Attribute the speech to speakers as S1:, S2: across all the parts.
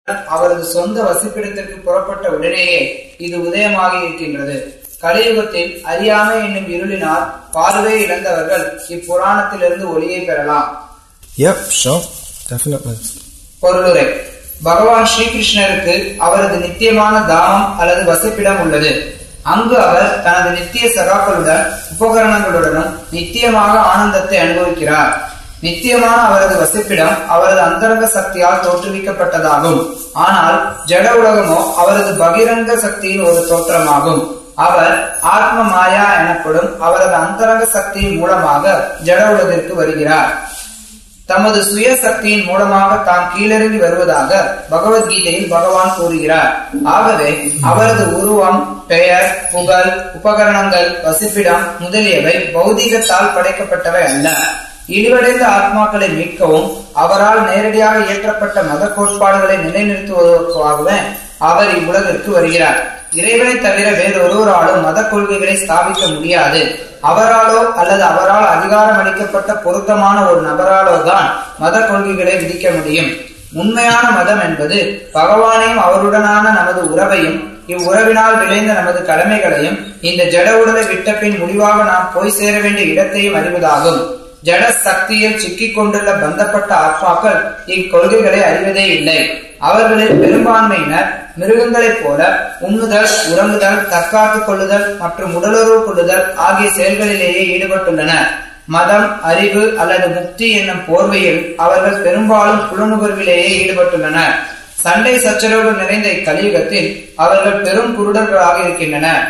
S1: அவரது சொந்த வசிப்பிடத்திற்கு புறப்பட்ட உடனேயே இது உதயமாகி இருக்கின்றது கலியுகத்தில் அறியாமை என்னும் இருளினால் பார்வை இழந்தவர்கள் இப்புராணத்திலிருந்து ஒளியை பெறலாம்
S2: Yep, sure, definitely.
S1: பொருளுரை பகவான் ஸ்ரீகிருஷ்ணருக்கு அவரது நித்தியமான தாமம் அல்லது வசிப்பிடம் உள்ளது அங்கு அவர் தனது நித்திய சகாக்களுடன் உபகரணங்களுடனும் நித்தியமாக ஆனந்தத்தை அனுபவிக்கிறார் நித்தியமான அவரது வசிப்பிடம் அவரது அந்தரங்க சக்தியால் தோற்றுவிக்கப்பட்டதாகும் ஆனால் ஜட உலகமோ அவரது பகிரங்க சக்தியின் ஒரு தோற்றமாகும் அவர் ஆத்ம மாயா எனப்படும் அவரது அந்தரங்க சக்தியின் மூலமாக ஜட உலகிற்கு வருகிறார் தமது சுய சக்தியின் மூலமாக தாம் கீழிறங்கி வருவதாக பகவத்கீதையில் பகவான் கூறுகிறார் ஆகவே அவரது உருவம் பெயர் புகழ் உபகரணங்கள் வசிப்பிடம் முதலியவை பௌதீகத்தால் படைக்கப்பட்டவை அல்ல இழிவடைந்த ஆத்மாக்களை மீட்கவும் அவரால் நேரடியாக இயற்றப்பட்ட மத கோட்பாடுகளை நிலைநிறுத்துவதற்காகவே அவர் இவ்வுலகிற்கு வருகிறார் இறைவனை தவிர வேறொருவராலும் மத கொள்கைகளை ஸ்தாபிக்க முடியாது அவராலோ அல்லது அவரால் அதிகாரம் அளிக்கப்பட்ட பொருத்தமான ஒரு நபராலோ தான் மத கொள்கைகளை விதிக்க முடியும் உண்மையான மதம் என்பது பகவானையும் அவருடனான நமது உறவையும் இவ்வுறவினால் விளைந்த நமது கடமைகளையும் இந்த ஜட உடலை விட்ட பின் முடிவாக நாம் போய் சேர வேண்டிய இடத்தையும் அறிவதாகும் ஜட சக்தியில் சிக்கிக் கொண்டுள்ள பந்தப்பட்ட ஆத்மாக்கள் இக்கொள்கைகளை அறிவதே இல்லை அவர்களில் பெரும்பான்மையினர் மிருகங்களைப் போல உண்ணுதல் உறங்குதல் தற்காத்துக் கொள்ளுதல் மற்றும் உடலுறவு கொள்ளுதல் ஆகிய செயல்களிலேயே ஈடுபட்டுள்ளனர் மதம் அறிவு அல்லது முக்தி என்னும் போர்வையில் அவர்கள் பெரும்பாலும் புலனுகர்விலேயே ஈடுபட்டுள்ளனர் சண்டை சச்சரவுகள் நிறைந்த இக்கலியுகத்தில் அவர்கள் பெரும் குருடர்களாக இருக்கின்றனர்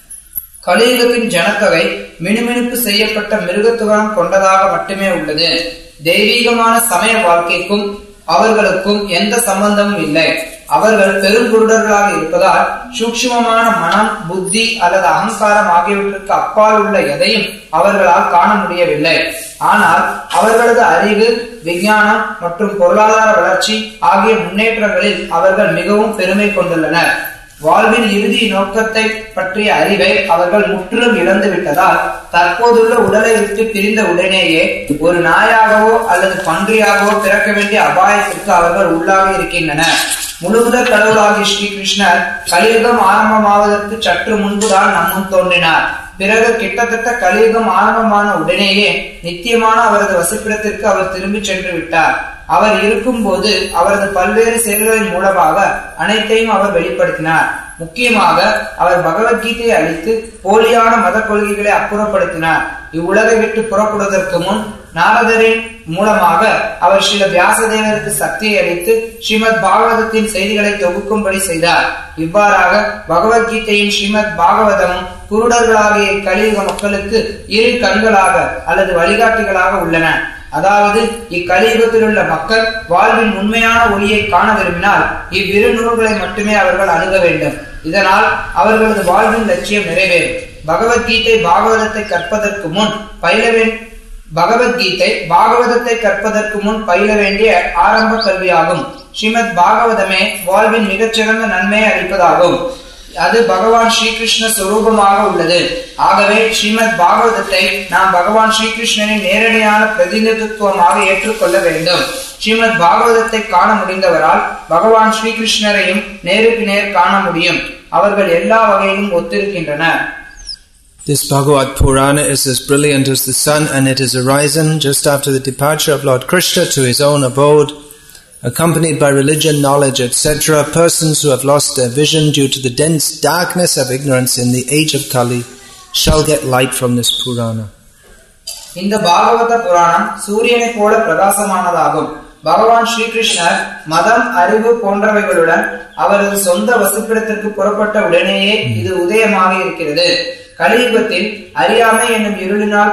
S1: கலியுகத்தின் ஜனத்தொகை மினுமினுப்பு செய்யப்பட்ட மிருகத்துவம் கொண்டதாக மட்டுமே உள்ளது தெய்வீகமான சமய வாழ்க்கைக்கும் அவர்களுக்கும் எந்த சம்பந்தமும் இல்லை அவர்கள் பெருங்குருடர்களாக இருப்பதால் சூக்ஷ்மமான மனம் புத்தி அல்லது அகங்காரம் ஆகியவற்றுக்கு அப்பால் உள்ள எதையும் அவர்களால் காண முடியவில்லை ஆனால் அவர்களது அறிவு விஞ்ஞானம் மற்றும் பொருளாதார வளர்ச்சி ஆகிய முன்னேற்றங்களில் அவர்கள் மிகவும் பெருமை கொண்டுள்ளனர் வாழ்வின் இறுதி நோக்கத்தை பற்றிய அறிவை அவர்கள் முற்றிலும் இழந்து விட்டதால் தற்போதுள்ள உடலை விட்டு பிரிந்த உடனேயே ஒரு நாயாகவோ அல்லது பன்றியாகவோ பிறக்க வேண்டிய அபாயத்திற்கு அவர்கள் உள்ளாகி இருக்கின்றனர் முழுமுதற் கடவுளாகிய ஸ்ரீ கிருஷ்ணர் கலியுகம் ஆரம்பமாவதற்கு சற்று முன்புதான் நம்முன் தோன்றினார் பிறகு கிட்டத்தட்ட கலியுகம் ஆரம்பமான உடனேயே நித்தியமான அவரது வசிப்பிடத்திற்கு அவர் திரும்பி சென்று விட்டார் அவர் இருக்கும் போது அவரது பல்வேறு செயல்களின் மூலமாக அனைத்தையும் அவர் வெளிப்படுத்தினார் முக்கியமாக அவர் பகவத்கீதையை அளித்து போலியான மத கொள்கைகளை அப்புறப்படுத்தினார் இவ்வுலகை விட்டு புறப்படுவதற்கு முன் நாரதரின் மூலமாக அவர் ஸ்ரீல வியாசதேவருக்கு சக்தியை அளித்து ஸ்ரீமத் பாகவதத்தின் செய்திகளை தொகுக்கும்படி செய்தார் இவ்வாறாக பகவத்கீதையின் ஸ்ரீமத் பாகவதமும் குருடர்களாகிய கலியுக மக்களுக்கு இரு கண்களாக அல்லது வழிகாட்டிகளாக உள்ளன அதாவது இக்கலியுகத்தில் உள்ள மக்கள் வாழ்வின் உண்மையான ஒளியை காண விரும்பினால் இவ்விரு நூல்களை மட்டுமே அவர்கள் அணுக வேண்டும் இதனால் அவர்களது வாழ்வின் லட்சியம் நிறைவேறும் பகவத்கீதை பாகவதத்தை கற்பதற்கு முன் பயில பகவத்கீதை பாகவதத்தை கற்பதற்கு முன் பயில வேண்டிய ஆரம்ப கல்வியாகும் ஸ்ரீமத் பாகவதமே வாழ்வின் மிகச்சிறந்த நன்மையை அளிப்பதாகும் அது பகவான் ஸ்ரீகிருஷ்ண சுரூபமாக உள்ளது ஆகவே ஸ்ரீமத் பாகவதத்தை நாம் பகவான் ஸ்ரீகிருஷ்ணனின் நேரடியான பிரதிநிதித்துவமாக ஏற்றுக்கொள்ள வேண்டும் ஸ்ரீமத் பாகவதத்தை காண முடிந்தவரால் பகவான் ஸ்ரீகிருஷ்ணரையும் நேருக்கு நேர் காண முடியும் அவர்கள் எல்லா வகையிலும் ஒத்திருக்கின்றனர்
S2: This Bhagavad Purana is as brilliant as the sun, and it is arisen just after the departure of Lord Krishna to his own abode, accompanied by religion, knowledge, etc. Persons who have lost their vision due to the dense darkness of ignorance in the age of Kali shall get light from this Purana.
S1: இந்த பாகவத புராணம் சூரியனை போல பிரகாசமானதாகும் பகவான் ஸ்ரீகிருஷ்ணர் மதம் அறிவு போன்றவைகளுடன் அவரது சொந்த வசிப்பிடத்திற்கு புறப்பட்ட உடனேயே இது உதயமாக இருக்கிறது கலியுகத்தில் அறியாமை என்னும் இருளினால்